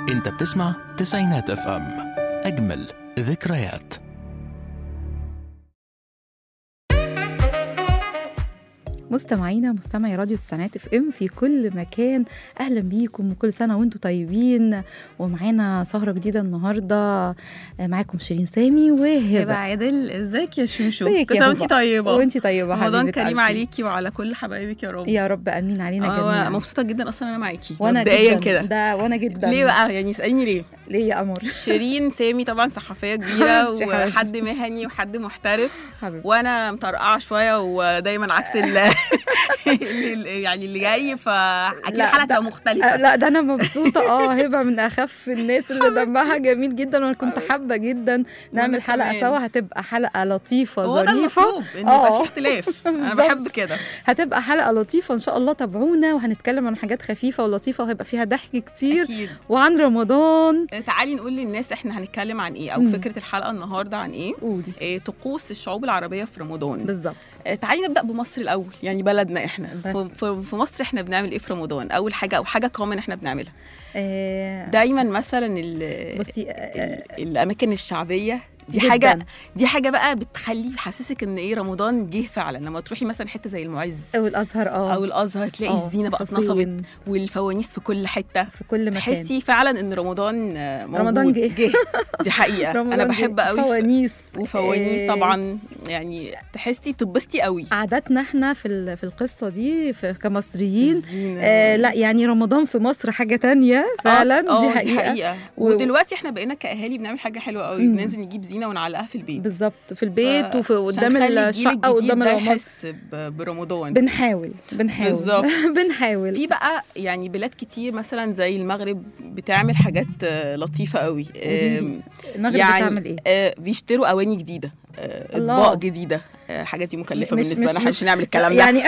انت بتسمع تسعينات اف ام اجمل ذكريات مستمعينا مستمعي راديو تسعينات اف ام في كل مكان اهلا بيكم وكل سنه وانتم طيبين ومعانا سهره جديده النهارده معاكم شيرين سامي هبه وهبه عادل ازيك يا شوشو ازيك كل يا سنه وانت هبة؟ طيبه وانتي طيبه رمضان حبيبه كريم قلبي. عليكي وعلى كل حبايبك يا رب يا رب امين علينا آه، جميعا مبسوطه جدا اصلا انا معاكي وانا مبدئيا جدا كده ده وانا جدا ليه بقى يعني اساليني ليه ليه يا قمر شيرين سامي طبعا صحفيه كبيره حبيبتي، وحد حبيبتي. مهني وحد محترف حبيبتي وانا مطرقعه شويه ودايما عكس ال ال- يعني اللي جاي فاكيد لا، الحلقه ده- تبقى مختلفه آه، لا ده انا مبسوطه اه هبه من اخف الناس اللي دمها جميل جدا وانا كنت حابه جدا نعمل حلقه كمان. سوا هتبقى حلقه لطيفه هو ده ظريفه المطلوب ان يبقى آه. في اختلاف انا بالظبط. بحب كده هتبقى حلقه لطيفه ان شاء الله تابعونا وهنتكلم عن حاجات خفيفه ولطيفه وهيبقى فيها ضحك كتير اكيد وعن رمضان تعالي نقول للناس احنا هنتكلم عن ايه او مم. فكره الحلقه النهارده عن ايه قولي إيه، طقوس الشعوب العربيه في رمضان بالظبط آه، تعالي نبدا بمصر الاول يعني بلدنا احنا بس. في- في في مصر احنا بنعمل ايه في رمضان اول حاجه او حاجه كومن احنا بنعملها آه دايما مثلا ال- بصي آه، ال- الاماكن الشعبيه دي جداً. حاجه دي حاجه بقى بتخلي تحسسك ان ايه رمضان جه فعلا لما تروحي مثلا حته زي المعز او الازهر اه او الازهر تلاقي آه، الزينه بقى حسين، اتنصبت والفوانيس في كل حته في كل مكان تحسي فعلا ان رمضان آه، موجود رمضان جه. دي حقيقه انا رمضان بحب جه. قوي فوانيس وفوانيس آه، طبعا يعني تحسي تبسطي قوي عاداتنا احنا في ال- في القصه دي في كمصريين الزينة. آه لا يعني رمضان في مصر حاجه تانية فعلا آه، آه، دي حقيقه حقيقة. و- ودلوقتي احنا بقينا كاهالي بنعمل حاجه حلوه قوي مم. بننزل نجيب زينه ونعلقها في البيت بالظبط في البيت وفي عشان قدام نخلي الجيل الشقه الجديد قدام ده العمار يحس ب- برمضان بنحاول بنحاول بالظبط. بنحاول في بقى يعني بلاد كتير مثلا زي المغرب بتعمل حاجات آه، لطيفه قوي آم، المغرب يعني بتعمل ايه؟ آه، بيشتروا اواني جديده آه، الله. اطباق جديده آه، حاجات دي مكلفه مش- بالنسبه مش- لنا احنا مش- مش هنعمل الكلام ده يعني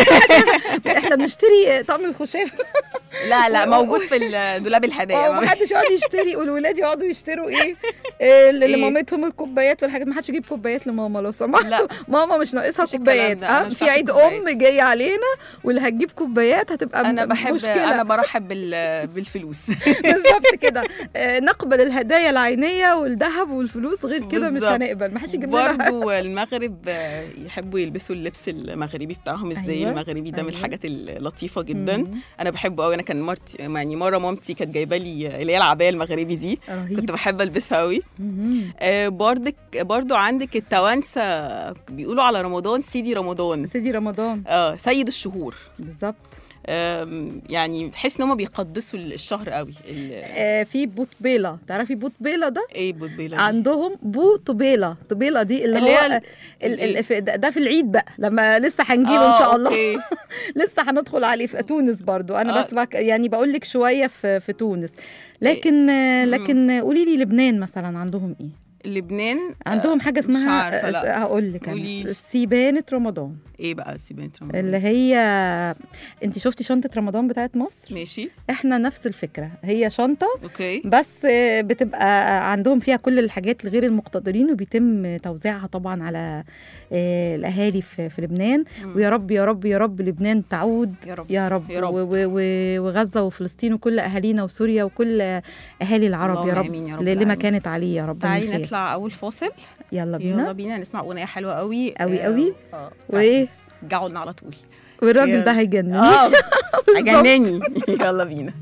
احنا بنشتري طقم الخشاف لا لا موجود في ال- دولاب الهدايا ما حدش يقعد يشتري والولاد يقعدوا يشتروا ايه إيه اللي إيه؟ لمامتهم الكوبايات والحاجات ما حدش يجيب كوبايات لماما لو سمحتوا لا ماما مش ناقصها مفيش الكلام كوبايات ده، أنا اه مش في بتاعت عيد الكوبايات. ام جاي علينا واللي هتجيب كوبايات هتبقى انا م- بحب مشكله انا برحب بال- بالفلوس بالظبط كده آه، نقبل الهدايا العينيه والذهب والفلوس غير كده مش بالظبط. هنقبل ما حدش يجيب لنا برضو المغرب آه، يحبوا يلبسوا اللبس المغربي بتاعهم الزي أيوة، المغربي ده من أيوة. الحاجات اللطيفه جدا مم. انا بحبه قوي انا كان مرتي يعني مره مامتي كانت جايبه لي اللي هي العبايه المغربي دي رهيب كنت بحب البسها قوي مهم. آه، برضك برضو عندك التوانسه بيقولوا على رمضان سيدي رمضان سيدي رمضان اه سيد الشهور بالظبط آم، يعني تحس ان هم بيقدسوا الشهر قوي ال- آه، في بوت بيلا تعرفي بوت بيلا ده ايه بوتبيلا دي؟ عندهم بو طبيلة طبيلة دي اللي, اللي هو هي ال- ال- ال- في- ده ده في العيد بقى لما لسه هنجيله ان آه، شاء الله أوكي. لسه هندخل عليه في تونس برضو انا آه. بس بك يعني بقول لك شويه في في تونس لكن آه، لكن قولي لي لبنان مثلا عندهم ايه لبنان عندهم حاجه مش اسمها عارفة، لا. هقول لك قولي انا لي. سيبانه رمضان ايه بقى سيبان رمضان اللي هي انت شفتي شنطه رمضان بتاعت مصر ماشي احنا نفس الفكره هي شنطه اوكي بس آه، بتبقى عندهم فيها كل الحاجات لغير المقتدرين وبيتم توزيعها طبعا على آه، الاهالي في في لبنان مم. ويا رب يا رب يا رب لبنان تعود يا رب يا رب, يا رب. و- و- و- وغزه وفلسطين وكل اهالينا وسوريا وكل اهالي العرب يا اللهم رب, آمين يا رب ل- لما العالمين. كانت عليه يا رب من تعالي خير. نطلع اول فاصل يلا يلا بينا بينا نسمع اغنيه حلوه قوي قوي آه، قوي. اه وايه رجعوا على طول والراجل يلا. ده هيجنن اه هجنني يلا بينا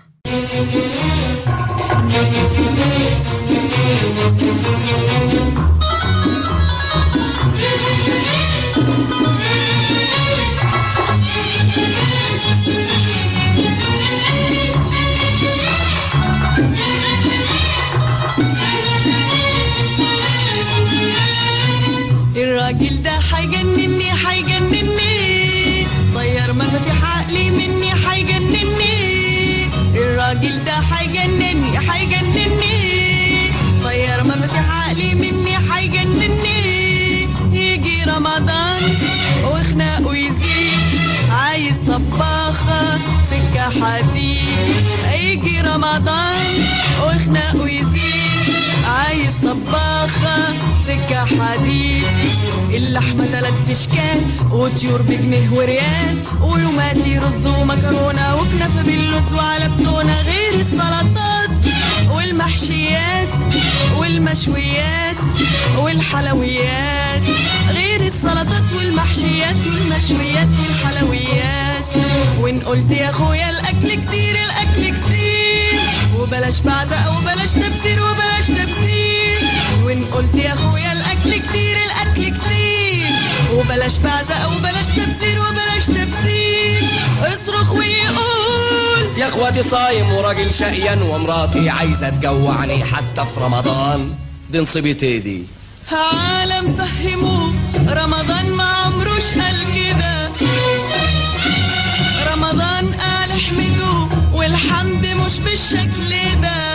الراجل ده حيجنني حيجنني طير مفاتيح عقلي مني حيجنني الراجل ده حيجنني حيجنني طير مفاتيح عقلي مني حيجنني يجي رمضان وخناقه يزيد عايز طباخة سكة حديد يجي رمضان وخناقه يزيد عايز طباخة سكة حديد اللحمة تلات اشكال وطيور بجنيه وريال ولوماتي رز ومكرونة وكنافة باللوز وعلى بتونة غير السلطات والمحشيات والمشويات والحلويات غير السلطات والمحشيات والمشويات والحلويات وان قلت يا اخويا الاكل كتير الاكل كتير وبلاش بعزق وبلاش تبذير وبلاش تبذير وان قلت يا اخويا الاكل كتير الاكل كتير وبلاش بعزق وبلاش تبذير وبلاش تبذير اصرخ ويقول يا اخواتي صايم وراجل شقيان ومراتي عايزه تجوعني حتى في رمضان دي نصيبتي دي عالم فهموه رمضان ما عمروش قال كده رمضان قال احمدوه والحمد مش بالشكل ده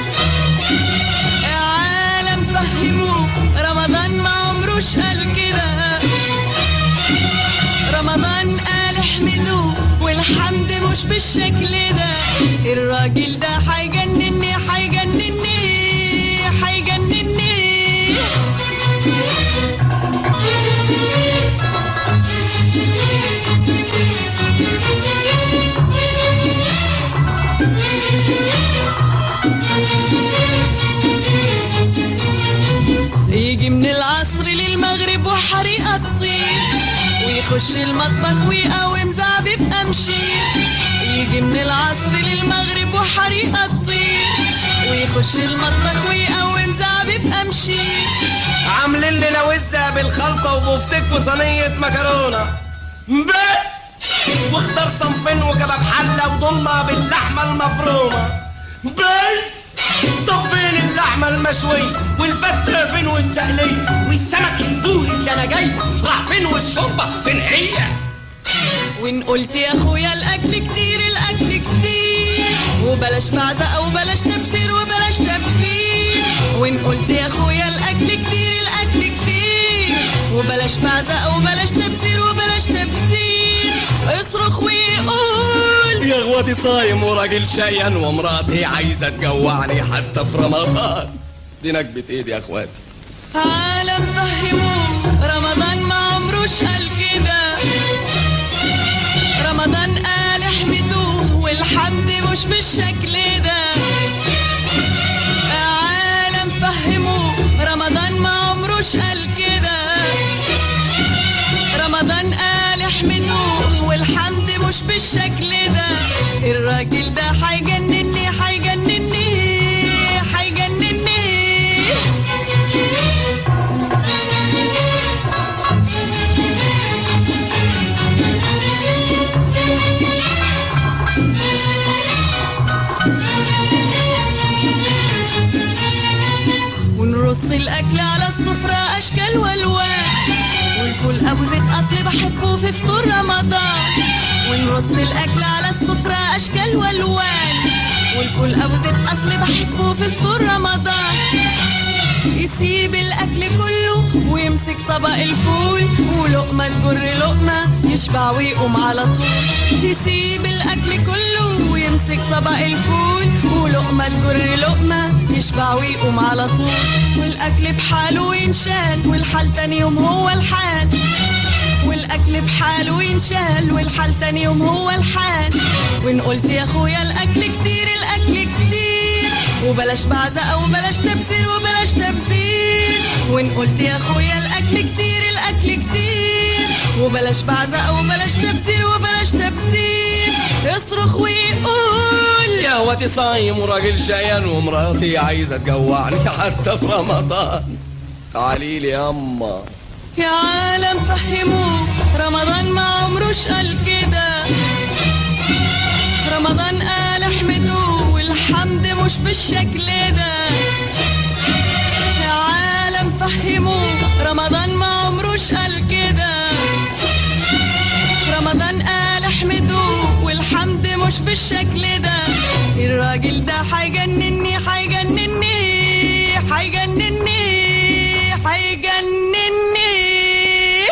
يا عالم فهموه رمضان ما عمروش قال كده رمضان قال احمدوه والحمد مش بالشكل ده الراجل ده هيجنني هيجنني هيجنني يجي من العصر للمغرب وحريقة تطير ويخش المطبخ ويقاوم زعبيب أمشير يجي من العصر للمغرب وحريقة تطير ويخش المطبخ ويقاوم زعبيب أمشير عاملين لي لوزة بالخلطة وبفتك وصينية مكرونة بس واختار صنفين وكباب حلة وضمة باللحمة المفرومة بس طب فين اللحمة المشوية والفتة فين والتقلية والسمك البوري اللي انا جاي راح فين والشوربة فين هي وان قلت يا اخويا الاكل كتير الاكل كتير وبلاش بعزق وبلاش تبذير وبلاش تبذير وان قلت يا اخويا الاكل كتير الاكل كتير وبلاش بعزق وبلاش تبذير وبلاش تبذير اصرخ ويقول يا اخواتي صايم وراجل شقيان ومراتي عايزة تجوعني حتى في رمضان دي نكبة ايدي يا اخواتي عالم فهموه رمضان ما عمروش قال كده رمضان قال احمدوه والحمد مش بالشكل ده عالم فهموه رمضان ما عمروش قال كده رمضان قال احمدوه والحمد مش بالشكل ده الراجل ده هيجنني هيجنني هيجنني ونرص الاكل على السفرة اشكال والوان والفول ابو زيت اصل بحبه في فطور رمضان ونرص الاكل على السفرة اشكال والوان والفول ابو زيت اصل بحبه في فطور رمضان يسيب الاكل كله ويمسك طبق الفول ولقمه تجر لقمه يشبع ويقوم على طول يسيب الاكل كله ويمسك طبق الفول ولقمه تجر لقمه يشبع ويقوم على طول والاكل بحاله ينشال والحال تاني يوم هو الحال والاكل بحاله ينشال والحال تاني يوم هو الحال وان قلت يا اخويا الاكل كتير الاكل كتير وبلاش بعزقه وبلاش تبذير وبلاش تبذير وان قلت يا اخويا الاكل كتير الاكل كتير وبلاش بعزقه وبلاش تبذير وبلاش تبذير اصرخ ويقول يا اخواتي صايم وراجل شقيان ومراتي عايزة تجوعني حتى في رمضان تعالي لي ياما يا عالم فهموه رمضان ما عمروش قال كده رمضان قال احمدوه والحمد مش بالشكل ده يا عالم فهموه رمضان ما عمروش قال كده رمضان قال احمدوه والحمد مش بالشكل ده الراجل ده هيجنني هيجنني هيجنني هيجنني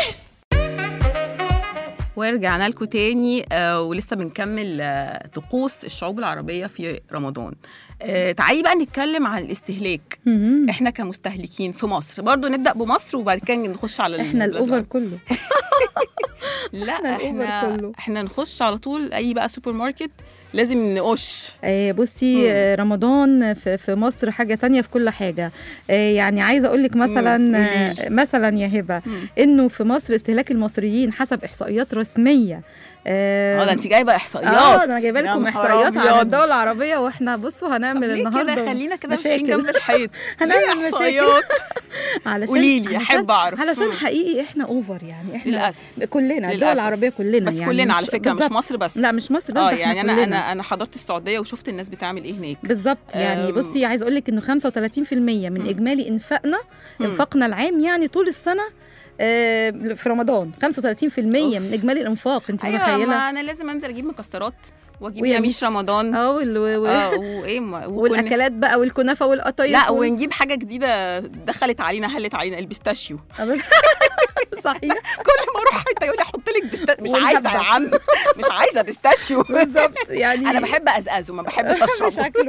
ورجعنا لكم تاني آه ولسه بنكمل آه طقوس الشعوب العربية في رمضان آه تعالي بقى نتكلم عن الاستهلاك مهم. احنا كمستهلكين في مصر برضو نبدأ بمصر وبعد كده نخش على احنا البلاد الاوفر كله لا إحنا الأوفر احنا كله. احنا نخش على طول اي بقى سوبر ماركت لازم نقش آه، بصي آه، رمضان في في مصر حاجة تانية في كل حاجة آه، يعني عايزة أقول لك مثلا مم، آه، قوليلي. مثلا يا هبة إنه في مصر استهلاك المصريين حسب إحصائيات رسمية آه، اه ده انت جايبه احصائيات اه ده انا جايبه يا لكم نهار احصائيات على أبيض. الدول العربيه واحنا بصوا هنعمل ليه النهارده كده خلينا كده ماشيين مشاكل. جنب الحيط هنعمل ليه مشاكل. إحصائيات؟ علشان قوليلي، علشان- أحب أعرف. علشان مم. حقيقي احنا اوفر يعني احنا للأسف. كلنا الدول للأسف. العربيه كلنا بس يعني كلنا على فكره مش بالظبط. مصر بس لا مش مصر بس اه ده إحنا يعني انا كلنا. انا انا حضرت السعوديه وشفت الناس بتعمل ايه هناك بالظبط يعني أم. بصي عايز اقول لك انه 35% من مم. اجمالي انفاقنا مم. انفاقنا العام يعني طول السنه آه، في رمضان 35% من اجمالي الانفاق انت ايوه متخيله ما انا لازم انزل اجيب مكسرات واجيب ويميش. يميش رمضان اه وال- و- اه وايه ما- وكنا- والاكلات بقى والكنافه والقطايف لا وال- ونجيب حاجه جديده دخلت علينا هلت علينا البيستاشيو صحيح كل ما اروح حته يقول لي حط لك بيستاشيو مش عايزه والهبة. يا عم مش عايزه بيستاشيو بالظبط يعني انا بحب ازازه ما بحبش مش اشربه اكله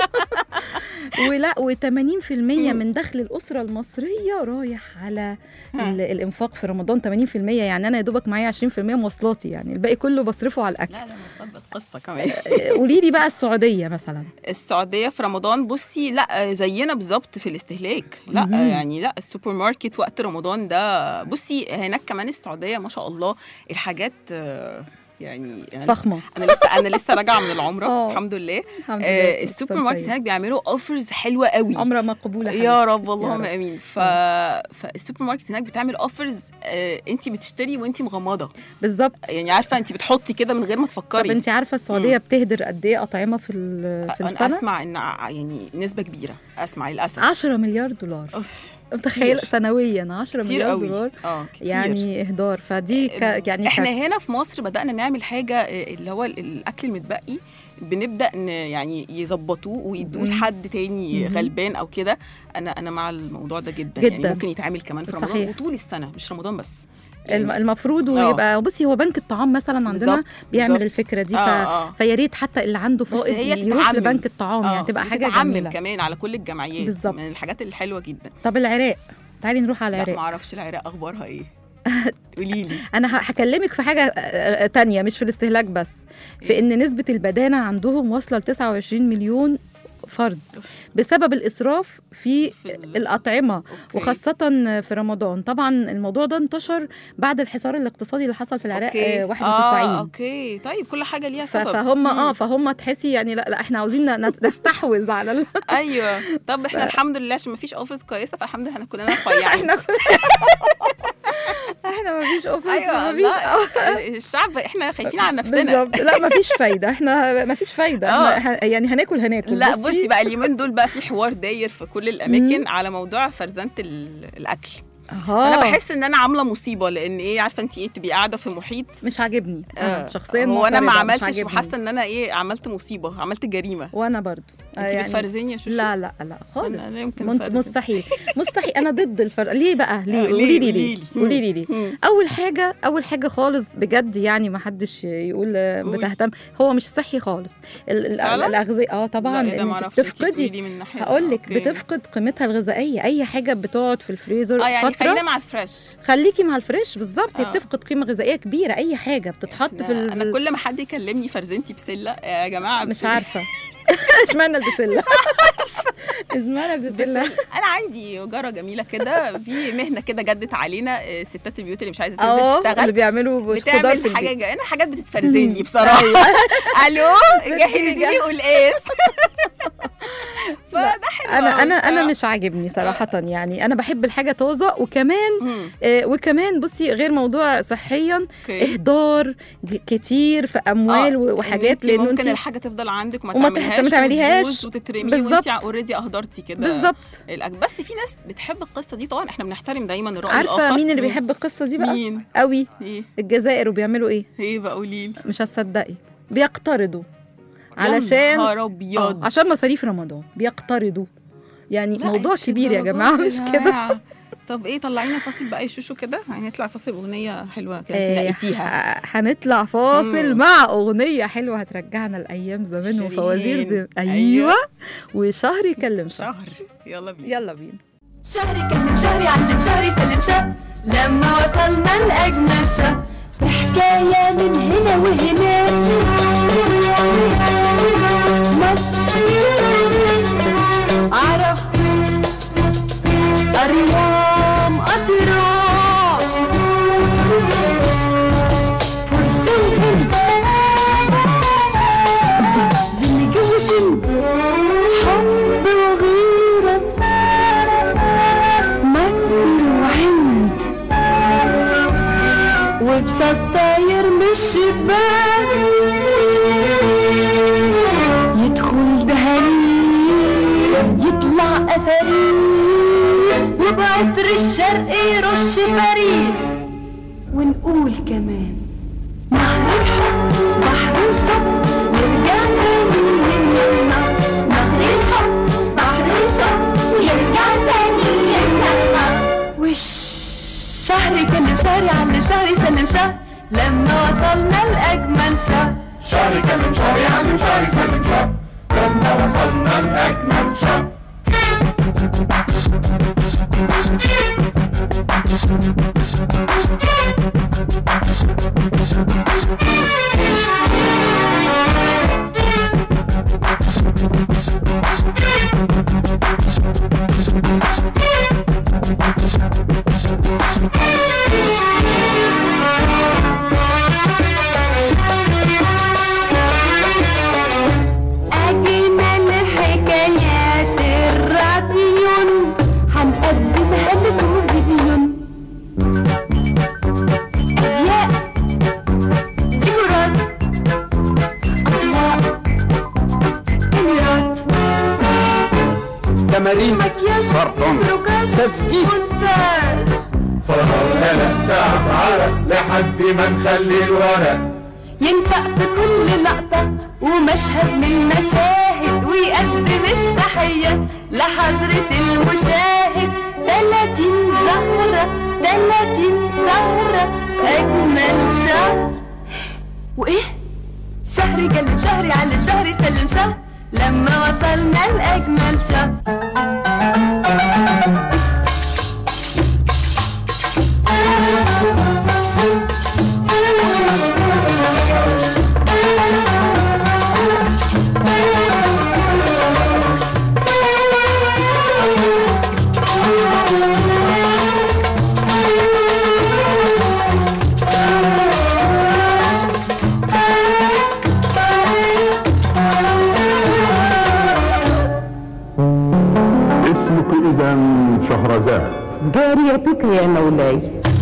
ولا و80% من دخل الاسره المصريه رايح على ال- الانفاق في رمضان 80% يعني انا يا دوبك معايا 20% مواصلاتي يعني الباقي كله بصرفه على الاكل لا لا مصدق قصه كمان قولي لي بقى السعوديه مثلا السعوديه في رمضان بصي لا زينا بالظبط في الاستهلاك لا مهم. يعني لا السوبر ماركت وقت رمضان ده بصي هناك كمان السعوديه ما شاء الله الحاجات آه، يعني أنا لسه- فخمه انا لسه انا لسه راجعه من العمره آه. الحمد لله الحمد لله آه السوبر ماركت هناك بيعملوا اوفرز حلوه قوي عمره مقبوله يا حبيبتي. رب اللهم رب. امين ف... فالسوبر ماركت هناك بتعمل اوفرز آه انت بتشتري وانت مغمضه بالظبط يعني عارفه انت بتحطي كده من غير ما طب تفكري انت عارفه السعوديه بتهدر قد ايه اطعمه في ال- في انا السنه اسمع ان ع- يعني نسبه كبيره اسمع للاسف 10 مليار دولار اوف متخيله كتير. سنويا 10 كتير مليار قوي دولار اه كتير يعني اهدار فدي ك... يعني احنا كارثة. هنا في مصر بدانا نعمل حاجه آه، اللي هو ال- الاكل المتبقي بنبدا ن يعني يظبطوه ويدوه مم. لحد تاني مهم. غلبان او كده انا انا مع الموضوع ده جدا, جداً. يعني ممكن يتعمل كمان في رمضان صحيح. وطول السنه مش رمضان بس الم- المفروض آه. ويبقى بصي هو بنك الطعام مثلا عندنا بالظبط، بيعمل بالظبط. الفكره دي ف... آه، آه. فيا ريت حتى اللي عنده بس فائض هي يروح تتعمم. لبنك الطعام يعني آه، تبقى حاجه وتتعمم جميله كمان على كل الجمعيات بالظبط. من الحاجات الحلوه جدا طب العراق تعالي نروح على لا العراق ما اعرفش العراق اخبارها ايه قولي لي انا ه- هكلمك في حاجه آه، آه، تانية مش في الاستهلاك بس في ان نسبه البدانه عندهم واصله ل 29 مليون فرد بسبب الاسراف في في ال- الاطعمه أوكي. وخاصة في رمضان طبعا الموضوع ده انتشر بعد الحصار الاقتصادي اللي حصل في العراق أوكي. آه، 91 اه اوكي طيب كل حاجه ليها ف- سبب فهم اه مم. فهم تحسي يعني لا لا احنا عاوزين ن- نستحوذ على ال... ايوه طب احنا الحمد لله عشان ما فيش اوفرز كويسه فالحمد لله احنا كلنا رفيعين احنا احنا ما فيش اوفرز ايوه ما والله فيش الشعب احنا خايفين على نفسنا بالظبط لا ما فيش فايده احنا ما فيش فايده آه. احنا ه- يعني هناكل هناكل لا بصي بقى اليومين دول بقى في حوار داير في كل الاماكن على موضوع فرزنه ال- الاكل اه انا بحس ان انا عامله مصيبه لان ايه عارفه انت ايه تبقي قاعده في محيط مش عاجبني انا آه، شخصيا هو انا ما معترضة، مش عملتش عاجبني. وحاسه ان انا ايه عملت مصيبه عملت جريمه وانا برضو انت بتفرزني يا شوشو لا لا لا خالص أنا لا يمكن منت- أفرزن. مستحيل مستحيل انا ضد الفرق ليه بقى ليه آه، قولي لي ليه قوليلي. قولي لي ليه مم. اول حاجه اول حاجه خالص بجد يعني ما حدش يقول آه، قولي. بتهتم هو مش صحي خالص ال- ال- فعلاً؟ الاغذيه اه طبعا لا، إيه ده لان معرفش، انت انتي بتفقدي تقولي لي من ناحية- هقول لك أوكي. بتفقد قيمتها الغذائيه اي حاجه بتقعد في الفريزر اه يعني فتره خلينا مع الفريش خليكي مع الفريش بالظبط هي آه. بتفقد قيمه غذائيه كبيره اي حاجه بتتحط في ال- انا كل ما حد يكلمني فرزنتي بسله يا جماعه مش بسلة. عارفه اشمعنى البسله اشمعنى البسله بسلة. انا عندي جاره جميله كده في مهنه كده جدت علينا آه، ستات البيوت اللي مش عايزه تنزل اه اللي تشتغل بيعملوا خضار بتعمل في حاجه البيت جا... انا حاجات بتتفرزني بصراحه الو جهزي لي قلقاس فده حلو انا أوي انا انا بصراحة. مش عاجبني صراحه يعني انا بحب الحاجه طازه وكمان مم. آه وكمان بصي غير موضوع صحيا اوكي اهدار ج- كتير في اموال آه، و- إن وحاجات انتي لانه ممكن انت الحاجه تفضل عندك وما وما تح- تعمليهاش ما تعمليهاش. وتبوظ وتترمي بالظبط. وانت اوريدي اهدرتي كده بالظبط الأكل. بس في ناس بتحب القصه دي طبعا احنا بنحترم دايما الراي عارفه الآخر. مين اللي مم. بيحب القصه دي بقى مين قوي ايه الجزائر وبيعملوا ايه ايه بقى قولي لي مش هتصدقي بيقترضوا علشان نهار آه ابيض عشان مصاريف رمضان بيقترضوا يعني لا، موضوع مش كبير يا الدرجات جماعه دي مش يا كده جماعة. طب ايه طلعينا فاصل بقى يا شوشو كده يعني نطلع فاصل اغنيه حلوه كده انت آه، لقيتيها ه- هنطلع فاصل مم. مع اغنيه حلوه هترجعنا لايام زمان شيرين. وفوازير زمان أيوة. ايوه وشهر يكلم شهر شهر يلا بينا يلا بينا شهري كلم شهري علم شهري سلم شهر لما وصلنا لأجمل شهر بحكاية من هنا وهناك مصر عرب أريام أطراء فرس الهند زنج وسند حب وغيرة مكر وعند وبسط طاير من الشباك يدخل دهري يطلع أثري وبعطر الشرق يرش باريس ونقول كمان نهر الحب بحر وصب يرجع تاني يمنا نهر الحب بحر وصب ويرجع تاني يمنا وش شهري كلم شهري علم شهري سلم شهر لما وصلنا لأجمل شهر شهري كلم شهري علم شهري سلم شهر لما وصلنا لأجمل شهر أجمل حكايات الراديون هنقدمها لكم فيديون أزياء ديكورات أطباق كاميرات تمارين مكياج سرطان تروكاج تسجيل مونتاج سهر قلق تعب عرق لحد ما نخلي الورق ينفع في كل لقطة ومشهد من المشاهد ويقدم التحية لحضرة المشاهد تلاتين زهرة تلاتين سهرة أجمل شهر وإيه؟ شهري كلم شهري علم شهري سلم شهر لما وصلنا لأجمل شهر اسمك إذا شهرزاد جاريتك يا مولاي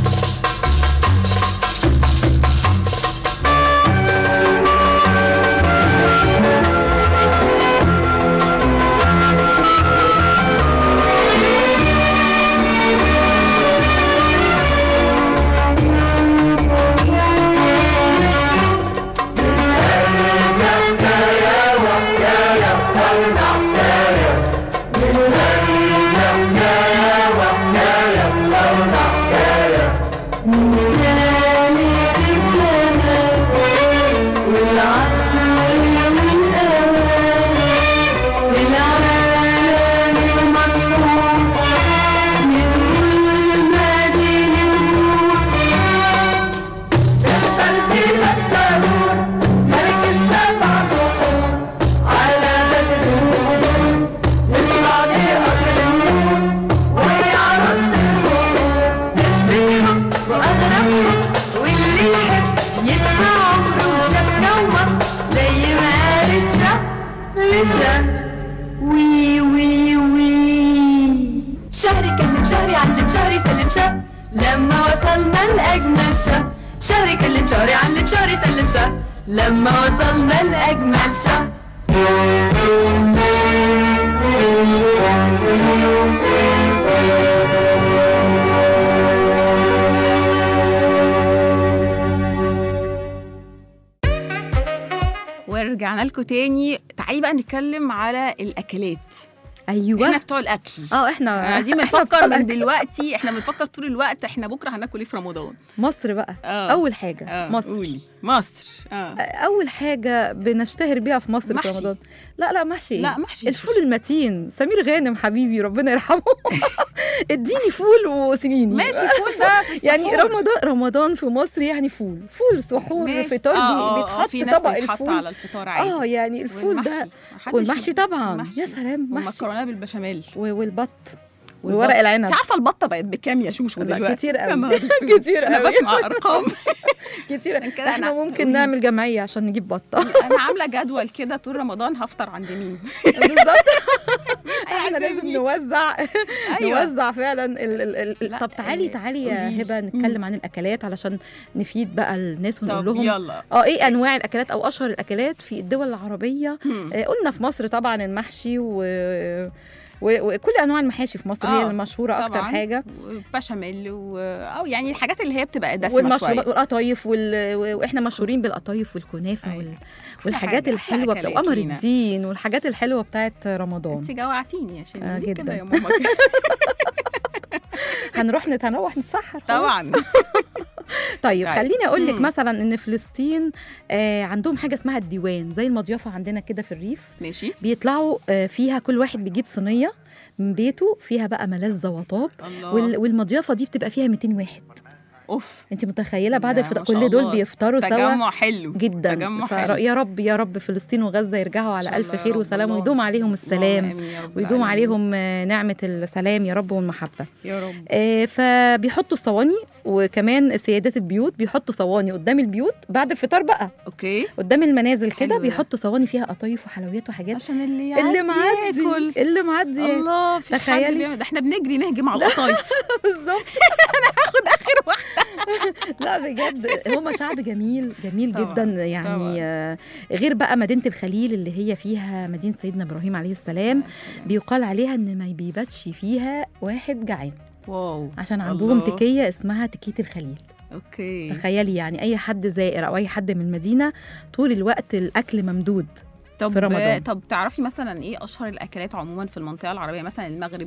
سالك الزمان والعصر والأوان في العالم المصروف ندخل مدينة تنزيل السرور ملك السبع بحور على بدر النور نطلع بأصل النور وهي عروسة النور نسبتهم وأغربهم واللي يحب يدفع عمره شاف جوه زي ما قالت شا لشا وي وي وي شهري كلم شهري علم شهري سلم شهر لما وصلنا لأجمل شهر شهري كلم شهري علم شهري سلم شهر لما وصلنا لأجمل شهر ورجعنا لكم تاني تعالي بقى نتكلم على الاكلات ايوه احنا بتوع الاكل اه احنا عايزين إحنا بنفكر بتوع من الأكل. دلوقتي احنا بنفكر طول الوقت احنا بكره هناكل ايه في رمضان مصر بقى آه. اول حاجه اه مصر قولي مصر اه اول حاجه بنشتهر بيها في مصر في محشي. رمضان لا لا محشي إيه؟ لا، محشي. الفول المتين سمير غانم حبيبي ربنا يرحمه اديني فول وسيبيني ماشي فول ده في يعني السحور. رمضان رمضان في مصر يعني فول فول سحور ماشي. فطار آه، آه، آه، بيتحط في ناس طبق بيتحط الفول على الفطار عادي اه يعني الفول ده محدش- والمحشي طبعا محشي. يا سلام محشي والمكرونه بالبشاميل و- والبط والبط. وورق العنب انت عارفه البطه بقت بكام يا شوشو لا، دلوقتي كتير يا قوي. نهار أسود. كتير انا قوي. بسمع ارقام كتير عشان كده احنا أنا- ممكن قولي. نعمل جمعيه عشان نجيب بطه انا عامله جدول كده طول رمضان هفطر عند مين بالظبط احنا لازم عايزيني. نوزع أيوة. نوزع فعلا ال ال ال لا، طب تعالي آه، تعالي يا قوليلي. هبه نتكلم عن الاكلات علشان نفيد بقى الناس ونقول طب لهم يلا اه ايه انواع الاكلات او اشهر الاكلات في الدول العربيه هم. آه قلنا في مصر طبعا المحشي و و- وكل انواع المحاشي في مصر هي آه، المشهوره اكتر طبعاً. حاجه بشاميل و... او يعني الحاجات اللي هي بتبقى دسمه والمشروبات شويه والقطايف وال... واحنا مشهورين بالقطايف والكنافه وال... أيوة. والحاجات حاجة، الحلوه أحلى بتاع أكلات قمر لينا. الدين والحاجات الحلوه بتاعت رمضان انت جوعتيني يا شيرين آه، ليه جداً. كده يا ماما كده؟ هنروح نت- هنروح نتسحر خلاص. طبعا طيب طيب. خليني اقول لك مم. مثلا ان فلسطين آه عندهم حاجه اسمها الديوان زي المضيافه عندنا كده في الريف ماشي بيطلعوا آه فيها كل واحد بيجيب صينيه من بيته فيها بقى ملذ وطاب الله وال... والمضيافه دي بتبقى فيها 200 واحد اوف انت متخيله بعد ده الفطار ما شاء كل دول الله. بيفطروا سوا تجمع حلو جدا تجمع حلو فيا رب يا رب فلسطين وغزه يرجعوا إن على شاء الف الله يا خير رب. وسلام اللهم- ويدوم عليهم اللهم السلام آمين يا رب ويدوم العالمين. عليهم آه، نعمه السلام يا رب والمحبه يا رب آه، فبيحطوا الصواني وكمان سيادات البيوت بيحطوا صواني قدام البيوت بعد الفطار بقى اوكي قدام المنازل كده حلو ده. بيحطوا صواني فيها قطايف وحلويات وحاجات عشان اللي يعدي اللي معدي ياكل اللي معدي الله في تخيلي. حد بيعمل ده احنا بنجري نهجم على القطايف بالظبط هاخد اخر واحده لا بجد هم شعب جميل جميل طبعاً، جدا يعني طبعاً. آه، غير بقى مدينه الخليل اللي هي فيها مدينه سيدنا ابراهيم عليه السلام بيقال عليها ان ما بيباتش فيها واحد جعان واو عشان عندهم الله. تكيه اسمها تكيه الخليل اوكي تخيلي يعني اي حد زائر او اي حد من المدينه طول الوقت الاكل ممدود طب في رمضان. طب تعرفي مثلا ايه اشهر الاكلات عموما في المنطقه العربيه مثلا المغرب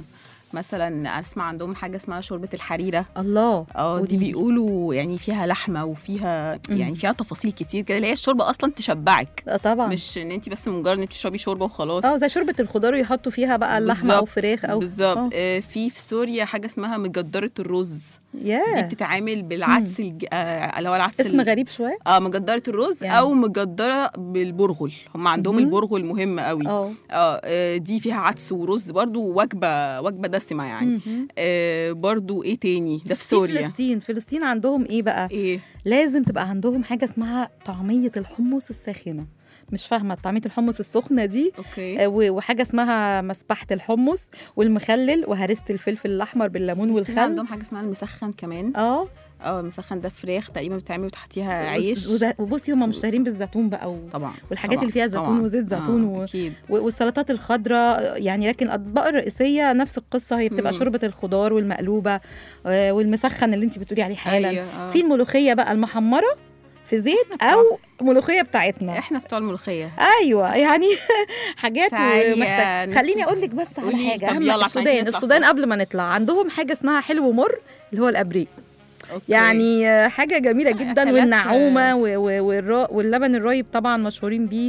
مثلا اسمع عندهم حاجه اسمها شوربه الحريره الله اه دي ودي- بيقولوا يعني فيها لحمه وفيها مم. يعني فيها تفاصيل كتير كده اللي هي الشوربه اصلا تشبعك آه طبعا مش ان انت بس مجرد انك تشربي شوربه وخلاص اه زي شوربه الخضار ويحطوا فيها بقى اللحمه او بالظبط، فراخ او بالظبط آه. آه في في سوريا حاجه اسمها مجدره الرز دي ياه بتتعامل بالعدس الج... آه اللي هو العدس اسم ال- غريب شويه اه مجدره الرز يعني. او مجدره بالبرغل هم عندهم مهم. البرغل مهم قوي اه اه آه، دي فيها عدس ورز برضو وجبه وجبه دسمه يعني مهم. آه برضو ايه تاني ده في في سوريا فلسطين فلسطين عندهم ايه بقى ايه لازم تبقى عندهم حاجه اسمها طعميه الحمص الساخنه مش فاهمه طعميه الحمص السخنه دي اوكي آه، و- وحاجه اسمها مسبحه الحمص والمخلل وهرسه الفلفل الاحمر بالليمون فلسطين والخل عندهم حاجه اسمها المسخن كمان اه اه المسخن ده فراخ تقريبا بتعمل تحتيها وز- عيش وز- وبصي هم مشتهرين بالزيتون بقى و... طبعا والحاجات طبعاً، اللي فيها زيتون طبعاً. وزيت زيتون آه و- اكيد و- والسلطات الخضراء يعني لكن الاطباق الرئيسيه نفس القصه هي بتبقى مم. شوربه الخضار والمقلوبه آه، والمسخن اللي انت بتقولي عليه حالا أيوة، آه. في الملوخيه بقى المحمره في زيت او ملوخيه بتاعتنا احنا بتوع الملوخيه ايوه يعني حاجات تعالي ومحتاج يا خليني نت- اقول لك بس على قولي، حاجه طب اهم يلا عشان السودان عايزين نطلع السودان فوق. قبل ما نطلع عندهم حاجه اسمها حلو ومر اللي هو الابريق أوكي. يعني آه، حاجه جميله جدا أكلات، والنعومه و- و- والرا- واللبن الرايب طبعا مشهورين بيه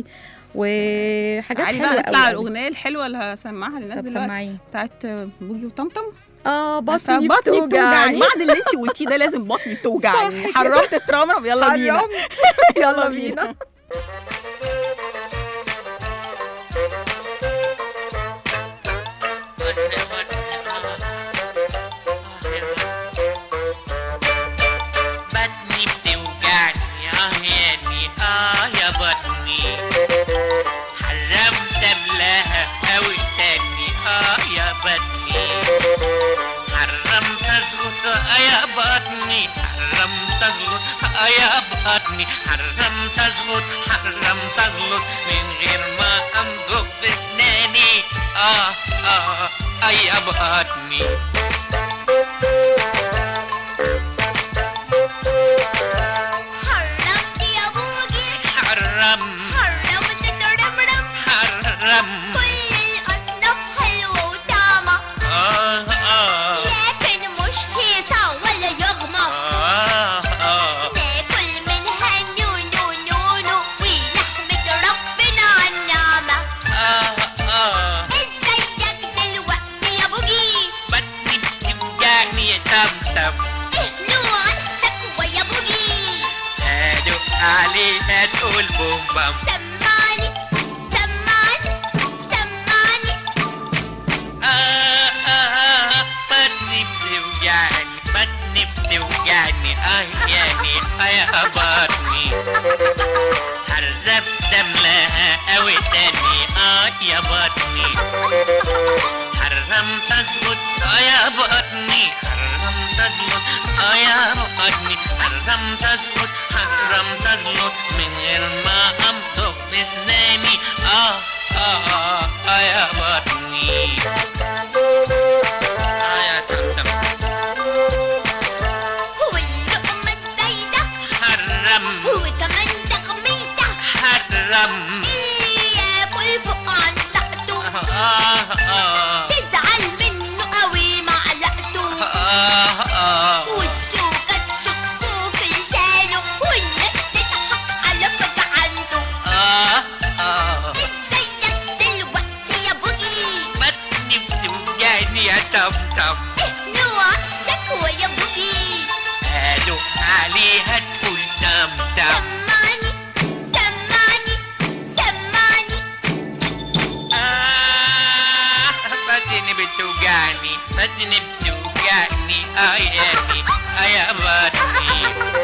وحاجات تعالي حلوه بقى نطلع قوي على قوي. الاغنيه الحلوه اللي هسمعها للناس طب دلوقتي سمعيني بتاعت بوجي وطمطم اه بطني بطني بتوجعني بتوجعني بعد اللي انت قلتيه ده لازم بطني بتوجعني صح كده. حرمت الترامرم يلا بينا حرمت. يلا بينا بطني بتوجعني اه يعني اه يا بطني حرمت املاها اوي تاني اه يا بطني حرمت ازغط اه يا بطني حرمت ازغط اه يا بطني حرمت ازغط حرمت ازغط من غير ما امضغ بسناني اه اه اه يا بطني حرمت يا بوجي حرم حرمت ترمرم حرم كل الأصناف حلوة تم سمعني سمعني سمعني آه آه بطني بتوجعني بطني بتوجعني آه يعني آه يا بطني حرمت أملاها أوي تاني آه يا بطني حرمت أسكت آه يا بطني حرمت أسكت آه يا بطني حرمت أسكت حرمت أسكت من غير ما أمضغ بسناني آه آه آه, آه يا بطني آه يا تمتم واللقمة الزايدة حرم وكمان تغميسة حرم ياكل فوق علقته آه آه تزعل منه قوي معلقته آه آه والشوكة تشكه في لسانه والناس تضحك على فجعنته آه آه ازيك دلوقتي يا بوجي بطني بتوجعني يا تمتم ايه نوع الشكوى يا بوجي قالوا عليها تقول تمتم سمعني سمعني سمعني آه بطني بتوجعني بطني بتوجعني آه يعني آه يا بطني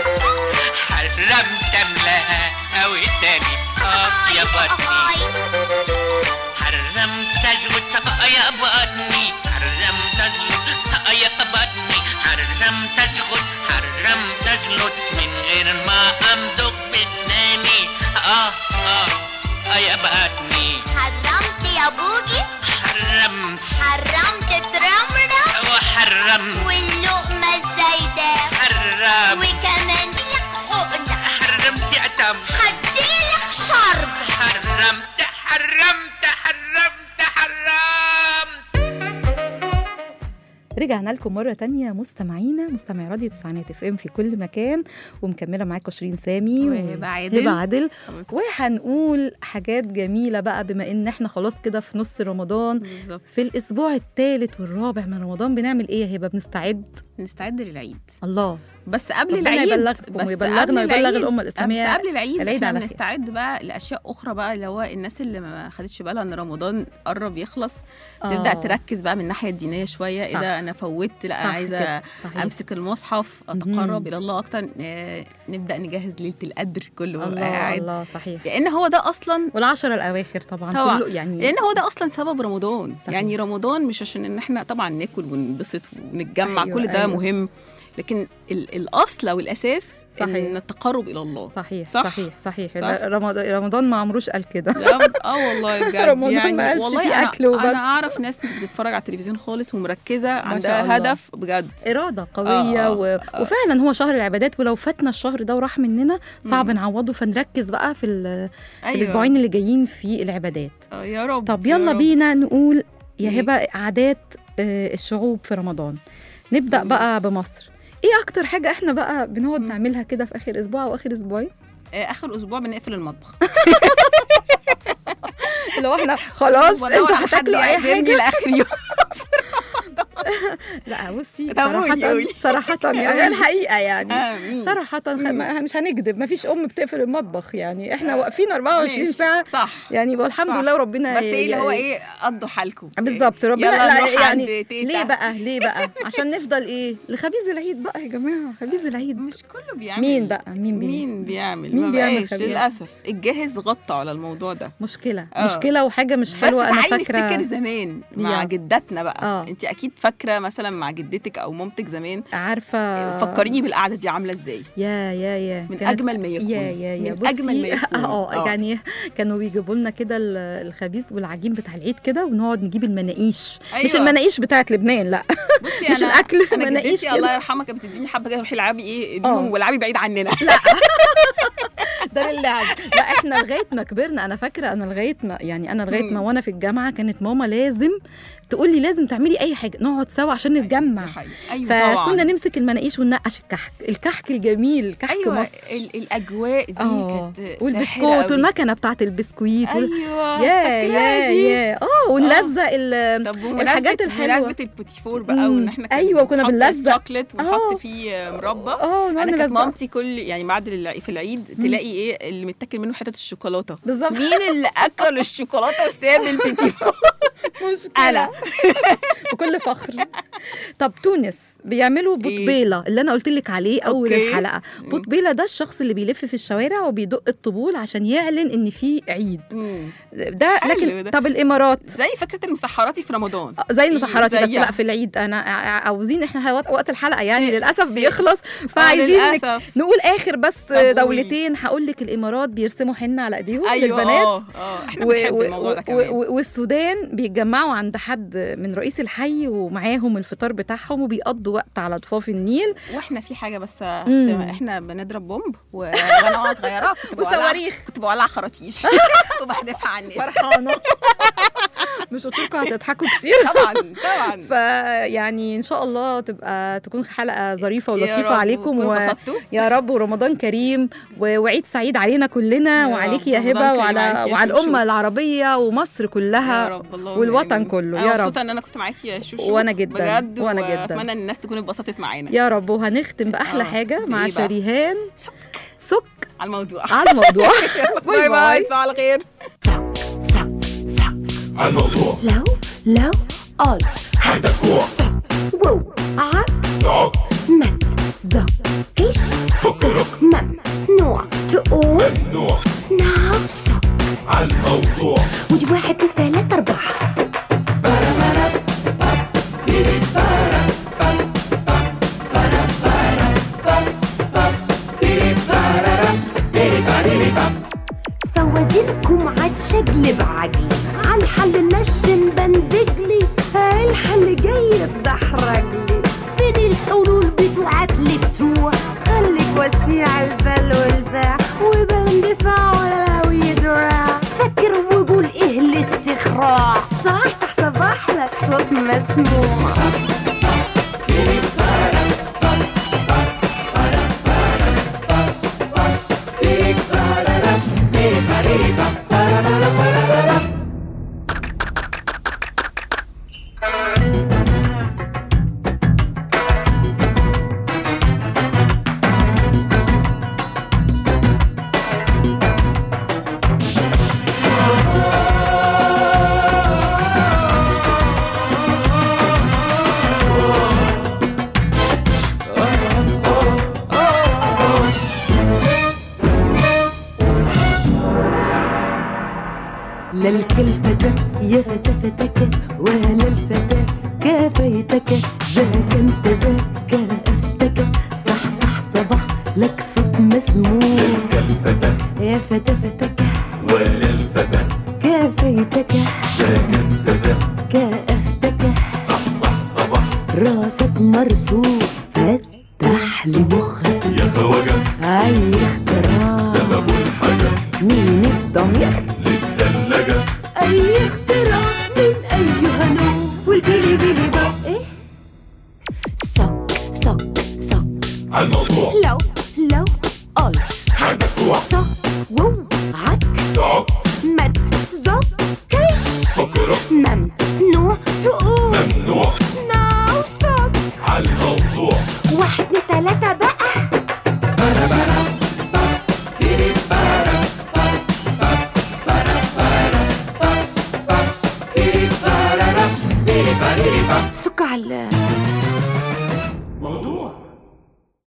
حرمت أملاها أوي تاني آه يا بطني حرمت أجود آه يا بطني حرمت أجود آه يا بطني حرمت أجود حرمت أجود من غير ما أمضغ بسناني آه آه آه يا بطني حرمت يا بوجي حرمت حرمت ترمرة وحرمت واللقمة الزايدة حرمت وكمان لك حقنة حرمت يا تم هديلك شرب حرمت حرمت حرمت حرمت رجعنا لكم مرة تانية مستمعينا مستمعي راديو تسعينات اف ام في كل مكان ومكملة معاكم شيرين سامي وهبة عادل. هبة عادل حبيبتي. وهنقول حاجات جميلة بقى بما ان احنا خلاص كده في نص رمضان بالظبط في الاسبوع الثالث والرابع من رمضان بنعمل ايه يا هبة بنستعد نستعد للعيد الله بس قبل ربنا العيد يبلغكم بس ويبلغنا قبل ويبلغ العيد- الأمة الإسلامية بس قبل العيد العيد احنا على خير. بنستعد بقى لاشياء اخرى بقى اللي هو الناس اللي ما خدتش بالها ان رمضان قرب يخلص تبدا آه. تركز بقى من الناحيه الدينيه شويه ايه صح. ده انا فوتت لا صح انا عايزه كده، صحيح. امسك المصحف اتقرب الى الله اكتر آه، نبدا نجهز ليله القدر كله الله قاعد الله صحيح لان هو ده اصلا والعشرة الأواخر طبعا, طبعا كله يعني لان هو ده اصلا سبب رمضان صحيح. يعني رمضان مش عشان ان احنا طبعا ناكل وننبسط ونتجمع أيوة، كل ده أيوة. مهم لكن ال- الاصل او الاساس صحيح. ان التقرب الى الله صحيح صح؟ صحيح صحيح صح. رمضان رمضان ما عمروش قال كده لا، اه والله بجد رمضان يعني ما قالش والله فيه أنا, أكل وبس. انا اعرف ناس مش بتتفرج على التلفزيون خالص ومركزه شاء عندها الله. هدف بجد إرادة قوية آه، و... آه. وفعلا هو شهر العبادات ولو فاتنا الشهر ده وراح مننا صعب نعوضه فنركز بقى في, ال... في أيوة. الأسبوعين اللي جايين في العبادات آه، يا رب طب يا يلا رب. بينا نقول يا إيه؟ هبة عادات آه، الشعوب في رمضان نبدأ مم. بقى بمصر ايه اكتر حاجة احنا بقى بنقعد نعملها كده في اخر اسبوع او اخر اسبوعين آه، اخر اسبوع بنقفل المطبخ لو احنا خلاص بدور انتوا على حد هتاكلوا اي يعزمني حاجة لاخر يوم لا بصي طب قولي، صراحة قولي. صراحة يعني قولي. الحقيقة يعني آمين. صراحة خ- ما- مش هنكذب ما فيش أم بتقفل المطبخ يعني احنا واقفين 24 ماشي. ساعة صح يعني بقى الحمد صح. لله ربنا بس ايه اللي هو يعني- ايه قضوا حالكم بالظبط ربنا يلا لا نروح يعني عند تيتا. ليه بقى ليه بقى عشان نفضل ايه لخبيز العيد بقى يا جماعة خبيز العيد مش كله بيعمل مين بقى مين بيعمل مين بيعمل مين ما بيعمل بقاش خبير؟ للاسف الجاهز غطى على الموضوع ده مشكلة آه. مشكلة وحاجة مش حلوة بس أنا تعالي فاكرة نفتكر زمان مع يا. جداتنا بقى آه. انت اكيد فاكره مثلا مع جدتك او مامتك زمان عارفة فكريني بالقعده دي عامله ازاي يا يا يا من كانت- اجمل ما يكون يا يا يا من اجمل ما بصي، يكون اه يعني كانوا بيجيبوا لنا كده ال- الخبيز والعجين بتاع العيد كده ونقعد نجيب المناقيش أيوة. مش المناقيش بتاعت لبنان لا بصي مش أنا الأكل، انا مناقيش جدتي كده. الله يرحمها كانت بتديني حبه كده روحي العبي ايه آه. بيهم والعبي بعيد عننا ده اللعب لا احنا لغايه ما كبرنا انا فاكره انا لغايه ما يعني انا لغايه ما مم. وانا في الجامعه كانت ماما لازم تقول لي لازم تعملي اي حاجه نقعد سوا عشان نتجمع دي حقيقة. ايوه فكنا طبعا نمسك المناقيش وننقش الكحك الكحك الجميل كحك ايوه مصر ال- الاجواء دي اه كانت ساحرة والبسكوت قوي. والمكنه بتاعت البسكويت وال... ايوه يا فاكراها يا دي. يا اه ونلزق ال- طب بمناسبة- الحاجات الحلوه بمناسبة البوتي فور بقى مم. وان احنا كنا أيوة، كنا بنحط بنلزق. الشوكليت ونحط آه. فيه مربى اه نقعد انا كانت نلزق مامتي كل يعني بعد الع- في العيد تلاقي ايه اللي متاكل منه حتت الشوكولاته بالظبط مين اللي اكل الشوكولاته وساب البوتي فور مشكلة انا بكل فخر طب تونس بيعملوا بوتبيلة اللي انا قلت لك عليه اول أوكي. الحلقه بوتبيلة ده الشخص اللي بيلف في الشوارع وبيدق الطبول عشان يعلن ان في عيد مم. ده حلو لكن ده. طب الامارات زي فكره المسحراتي في رمضان زي المسحراتي بس زيها. لا في العيد انا ع- عاوزين احنا وقت- وقت الحلقه يعني للاسف بيخلص فعايزين نك- للأسف. نقول اخر بس طب قولي. دولتين هقول لك الامارات بيرسموا حنه على ايديهم ايوه للبنات اه اه احنا و- بنحب و- الموضوع ده و- كمان و- والسودان بيتجمعوا عند حد من رئيس الحي ومعاهم الفطار بتاعهم وبيقضوا وقت على ضفاف النيل واحنا في حاجه بس مم. أختم. احنا بنضرب بومب و- وانا وانا صغيره كنت بولع وصواريخ. كنت بولع خراطيش وبحدفها على الناس فرحانه مش قلت لكم هتضحكوا كتير طبعا طبعا فيعني ان شاء الله تبقى تكون حلقه ظريفه يا ولطيفه رب عليكم وتكونوا و... اتبسطتوا. يا رب ورمضان كريم و- وعيد سعيد علينا كلنا يا وعليكي رب. يا رمضان هبه كريم وعلى عليكي يا وعلى شوشو. الامه العربيه ومصر كلها يا رب اللهم والوطن آمين. كله انا يا رب مبسوطه ان انا كنت معاكي يا شوشو وأنا جداً، بجد وأنا جداً. واتمنى ان الناس تكون اتبسطت معانا يا رب وهنختم باحلى آه، حاجه مع بإيه بقى؟ شريهان سك على الموضوع على الموضوع باي باي تصبحوا على خير الموضوع لو لو قال هدكوع وو عد تعق مد ذا ايش فكرك ممنوع تقول ممنوع نفسك الموضوع ودي واحد اتنين تلاتة أربعة فوازيركم عاد شقلب عقلي عالحل نشن بندقلي الحل جاي بحرجلي فين الحلول بتوعت للتوع خليك وسيع البال والباع وبندفع ولا ويدراع فكر وقول ايه الاستخراع صح صح صباح لك صوت مسموع لا الكلفة يا فتى فتك ولا الفتى كفيتك ذاك انت ذاك افتك صح صح صباح لك صوت مسموع كالفتى يا فتى فتك وللفتى كفيتك ذاك انت ذا كافتك صح صح صباح راسك مرفوع فتح لي مخك يا خواجة اي اختراع سبب الحاجة مين الضمير للثلاجة اي اختراع من اي هنوع والبيلي بيلي بقى ايه صك صك صك الموضوع لو لو قلت هدكوع صك وو